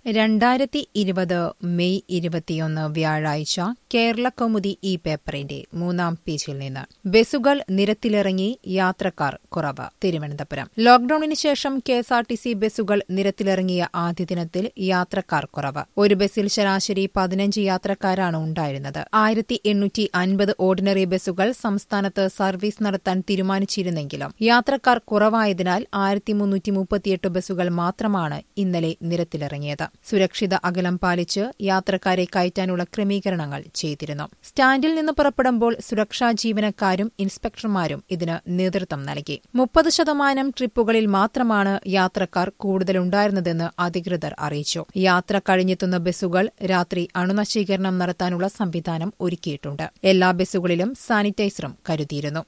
രണ്ടായിരത്തി ഇരുപത് മെയ് ഇരുപത്തിയൊന്ന് വ്യാഴാഴ്ച കേരള കൗമുദി ഈ പേപ്പറിന്റെ മൂന്നാം പേജിൽ നിന്ന് ബസ്സുകൾ നിരത്തിലിറങ്ങി യാത്രക്കാർ കുറവ് തിരുവനന്തപുരം ലോക്ഡൌണിന് ശേഷം കെഎസ്ആർടിസി ബസ്സുകൾ നിരത്തിലിറങ്ങിയ ആദ്യ ദിനത്തിൽ യാത്രക്കാർ കുറവ് ഒരു ബസ്സിൽ ശരാശരി പതിനഞ്ച് യാത്രക്കാരാണ് ഉണ്ടായിരുന്നത് ആയിരത്തി എണ്ണൂറ്റി അൻപത് ഓർഡിനറി ബസ്സുകൾ സംസ്ഥാനത്ത് സർവീസ് നടത്താൻ തീരുമാനിച്ചിരുന്നെങ്കിലും യാത്രക്കാർ കുറവായതിനാൽ ആയിരത്തി മുന്നൂറ്റി മുപ്പത്തിയെട്ട് ബസ്സുകൾ മാത്രമാണ് ഇന്നലെ നിരത്തിലിറങ്ങിയത് സുരക്ഷിത അകലം പാലിച്ച് യാത്രക്കാരെ കയറ്റാനുള്ള ക്രമീകരണങ്ങൾ ചെയ്തിരുന്നു സ്റ്റാൻഡിൽ നിന്ന് പുറപ്പെടുമ്പോൾ സുരക്ഷാ ജീവനക്കാരും ഇൻസ്പെക്ടർമാരും ഇതിന് നേതൃത്വം നൽകി മുപ്പത് ശതമാനം ട്രിപ്പുകളിൽ മാത്രമാണ് യാത്രക്കാർ കൂടുതലുണ്ടായിരുന്നതെന്ന് അധികൃതർ അറിയിച്ചു യാത്ര കഴിഞ്ഞെത്തുന്ന ബസ്സുകൾ രാത്രി അണുനശീകരണം നടത്താനുള്ള സംവിധാനം ഒരുക്കിയിട്ടുണ്ട് എല്ലാ ബസ്സുകളിലും സാനിറ്റൈസറും കരുതിയിരുന്നു